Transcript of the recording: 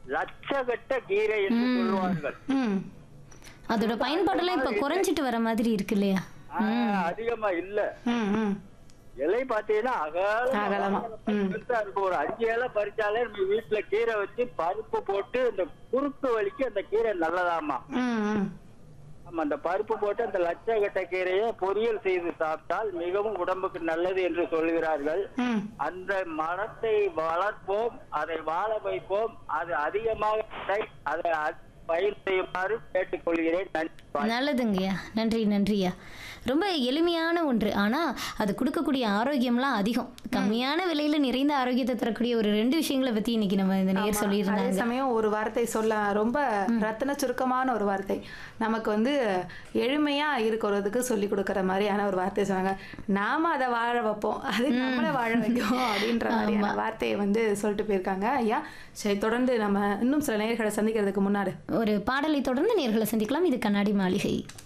லட்சகட்ட கீரை என்று சொல்லுவார்கள் ம் அதோட பயன்பாடெல்லாம் இப்ப குறைஞ்சிட்டு வர மாதிரி இருக்கு இல்லையா ஆ, அதிகமா இல்ல ம் ம் இலை பாத்தீங்கன்னா அகலமா அகலமா. ம். பெருசா இருக்கும். ஒரு அஞ்சு இலை பறிச்சாலே நம்ம வீட்டுல கீரை வச்சு பருப்பு போட்டு இந்த குறுக்கு வலிக்கு அந்த கீரை நல்லதாமா ம் ம் நம்ம அந்த பருப்பு போட்டு அந்த லட்சகட்ட கீரையை பொரியல் செய்து சாப்பிட்டால் மிகவும் உடம்புக்கு நல்லது என்று சொல்கிறார்கள் ம் அந்த மரத்தை வளர்ப்போம் அதை வாழ வைப்போம் அது அதிகமாக இல்லை. அதை அ- பயிர் செய்யுமாறு கேட்டுக்கொள்கிறேன் நன்றி நல்லதுங்கய்யா நன்றி நன்றியா ரொம்ப எளிமையான ஒன்று ஆனா அது கொடுக்கக்கூடிய ஆரோக்கியம்லாம் அதிகம் கம்மியான விலையில நிறைந்த ஆரோக்கியத்தை தரக்கூடிய ஒரு ரெண்டு விஷயங்களை பத்தி இன்னைக்கு நம்ம இந்த நேர் அதே சொல்லியிருந்தாங்க சமயம் ஒரு வார்த்தை சொல்ல ரொம்ப ரத்தின சுருக்கமான ஒரு வார்த்தை நமக்கு வந்து எளிமையா இருக்கிறதுக்கு சொல்லி கொடுக்கற மாதிரியான ஒரு வார்த்தை சொன்னாங்க நாம அதை வாழ வைப்போம் அது நம்மளை வாழ வைக்கும் அப்படின்ற மாதிரியான வார்த்தையை வந்து சொல்லிட்டு போயிருக்காங்க ஐயா சரி தொடர்ந்து நம்ம இன்னும் சில நேர்களை சந்திக்கிறதுக்கு முன்னாடி ஒரு பாடலை தொடர்ந்து நேர்களை சந்திக்கலாம் இது கண்ணாடி மாளிகை